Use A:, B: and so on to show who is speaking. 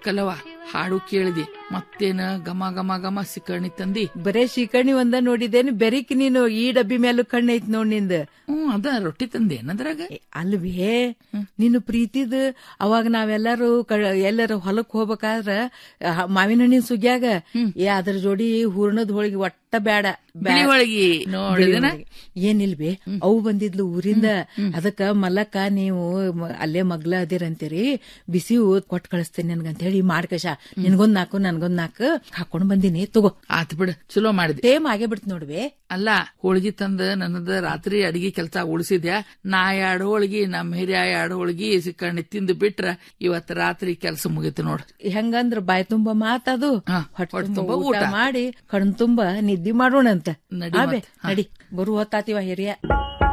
A: ಸಾಕಲ್ಲವ ಹಾಡು ಕೇಳಿದಿ ಮತ್ತೇನ ಘಮ ಘಮ ಘಮ ಸಿಕ್ಕಣಿ ತಂದಿ
B: ಬರೇ ಶಿಕಣಿ ಒಂದ ನೋಡಿದೇನು ಬೆರಿಕ್ ನೀನು ಈ ಡಬ್ಬಿ ಮೇಲೂ ಕಣ್ಣೈತ್ ನೋಡ್ ನಿಂದ
A: ಹ್ಮ್ ಅದ ರೊಟ್ಟಿ ತಂದೆ ಏನದ್ರಾಗ
B: ಏ, ಅಲ್ವೇ ನೀನು ಪ್ರೀತಿದ ಅವಾಗ ನಾವೆಲ್ಲರೂ ಕ- ಎಲ್ಲರ ಹೊಲಕ್ ಹೋಗ್ಬೇಕಾದ್ರ ಆ, ಮಾವಿನ ಹಣ್ಣಿನ ಸುಗ್ಯಾಗ ಏ ಅದ್ರ ಜೋಡಿ ಹೂರ್ಣದ ಹೋಳಿಗೆ ಒಟ್ಟ ಬೇಡ ಬ್ಯಾ-
A: ಬಿಳಿ ಹೋಳಿಗೆ ನೋಡಿದನ
B: ಏನಿಲ್ವೇ ಅವು ಬಂದಿದ್ಲು ಊರಿಂದ ಅದಕ್ಕ ಮಲ್ಲಕ್ಕ ನೀವು ಮ- ಅಲ್ಲೇ ಮಗ್ಲ ಅದಿರಂತೀರಿ ಬಿಸಿ ಊದ್ ಕೊಟ್ ಕಳಿಸ್ತೇನೆ ನನ್ಗಂತ ಹೇಳಿ ಮಾಡ್ಕಶ ನಿನ್ಗೊಂದ್ ನಾಲ್ಕು ನನ್ಗೊಂದ್ ನಾಲ್ಕು ಹಾಕೊಂಡ್ ಬಂದಿನಿ ತಗೋ
A: ಆತ್ ಬಿಡು ಚಲೋ ಮಾಡಿದೆ
B: ಟೇಮ್ ಆಗೇ ಬಿಡ್ತು ನೋಡ್ವೆ
A: ಅಲ್ಲ ಹೋಳಿಗೆ ತಂದ ನನ್ನದ ರಾತ್ರಿ ಅಡಿಗೆ ಕೆಲಸ ಉಳಿಸಿದ್ಯಾ ನಾ ಎರಡು ಹೋಳಿಗೆ ನಮ್ಮ ಹಿರಿಯ ಎರಡು ಹೋಳಿಗೆ ಸಿಕ್ಕಣ್ಣಿ ತಿಂದು ಬಿಟ್ರ ಇವತ್ ರಾತ್ರಿ ಕೆಲಸ ಮುಗೀತು ನೋಡ್
B: ಹೆಂಗಂದ್ರ ಬಾಯಿ ತುಂಬಾ ಮಾತದು
A: ಹಾ,
B: ಹೊಟ್ಟೆ
A: ಹೊಟ್ಟೆ
B: ತುಂಬಾ
A: ತುಂಬಾ
B: ಊಟ
A: ಊಟ.
B: ಮಾಡಿ ಕಣ್ ತುಂಬಾ ನಿದ್ದಿ ಮಾಡೋಣಂತ
A: ನಡಿ
B: ಆಬೆ
A: ಮತ್ತ್, ಹಾ.
B: ನಡಿ ಬರು ಹೊತ್ತಾತಿವ ಹಿರಿಯ